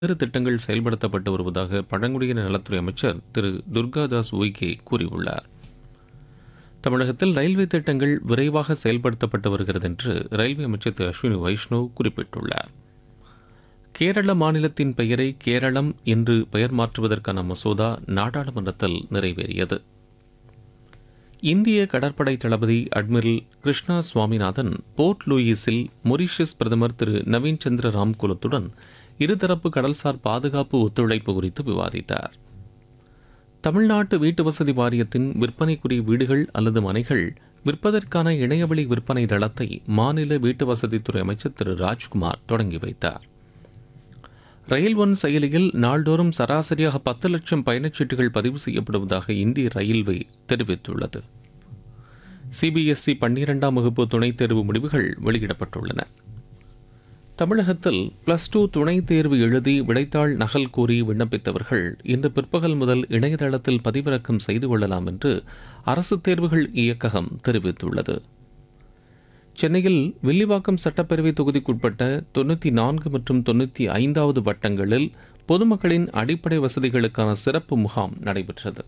பல்வேறு திட்டங்கள் செயல்படுத்தப்பட்டு வருவதாக பழங்குடியின நலத்துறை அமைச்சர் திரு துர்காதாஸ் உய்கே கூறியுள்ளார் தமிழகத்தில் ரயில்வே திட்டங்கள் விரைவாக செயல்படுத்தப்பட்டு வருகிறது என்று ரயில்வே அமைச்சர் திரு அஸ்வினி வைஷ்ணவ் குறிப்பிட்டுள்ளார் கேரள மாநிலத்தின் பெயரை கேரளம் என்று பெயர் மாற்றுவதற்கான மசோதா நாடாளுமன்றத்தில் நிறைவேறியது இந்திய கடற்படை தளபதி அட்மிரல் கிருஷ்ணா சுவாமிநாதன் போர்ட் லூயிஸில் மொரீஷியஸ் பிரதமர் திரு நவீன் சந்திர ராம்குலத்துடன் இருதரப்பு கடல்சார் பாதுகாப்பு ஒத்துழைப்பு குறித்து விவாதித்தார் தமிழ்நாட்டு வீட்டு வசதி வாரியத்தின் விற்பனைக்குரிய வீடுகள் அல்லது மனைகள் விற்பதற்கான இணையவழி விற்பனை தளத்தை மாநில வீட்டு வசதித்துறை அமைச்சர் திரு ராஜ்குமார் தொடங்கி வைத்தார் ரயில் ஒன் செயலியில் நாள்தோறும் சராசரியாக பத்து லட்சம் பயணச்சீட்டுகள் பதிவு செய்யப்படுவதாக இந்திய ரயில்வே தெரிவித்துள்ளது சிபிஎஸ்இ பன்னிரெண்டாம் வகுப்பு துணைத் தேர்வு முடிவுகள் வெளியிடப்பட்டுள்ளன தமிழகத்தில் பிளஸ் டூ துணைத் தேர்வு எழுதி விடைத்தாள் நகல் கோரி விண்ணப்பித்தவர்கள் இன்று பிற்பகல் முதல் இணையதளத்தில் பதிவிறக்கம் செய்து கொள்ளலாம் என்று அரசு தேர்வுகள் இயக்ககம் தெரிவித்துள்ளது சென்னையில் வில்லிவாக்கம் சட்டப்பேரவை தொகுதிக்குட்பட்ட தொண்ணூற்றி நான்கு மற்றும் தொண்ணூற்றி ஐந்தாவது வட்டங்களில் பொதுமக்களின் அடிப்படை வசதிகளுக்கான சிறப்பு முகாம் நடைபெற்றது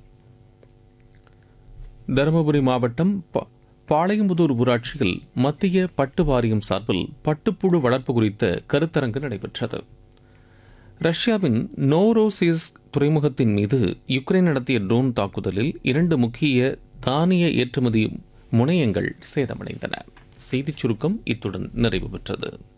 தருமபுரி மாவட்டம் ப- பாளையம்புதூர் ஊராட்சியில் மத்திய பட்டு வாரியம் சார்பில் பட்டுப்புழு வளர்ப்பு குறித்த கருத்தரங்கு நடைபெற்றது ரஷ்யாவின் நோரோசிஸ் துறைமுகத்தின் மீது யுக்ரைன் நடத்திய ட்ரோன் தாக்குதலில் இரண்டு முக்கிய தானிய ஏற்றுமதி முனையங்கள் சேதமடைந்தன செய்திச் சுருக்கம் இத்துடன் நிறைவு பெற்றது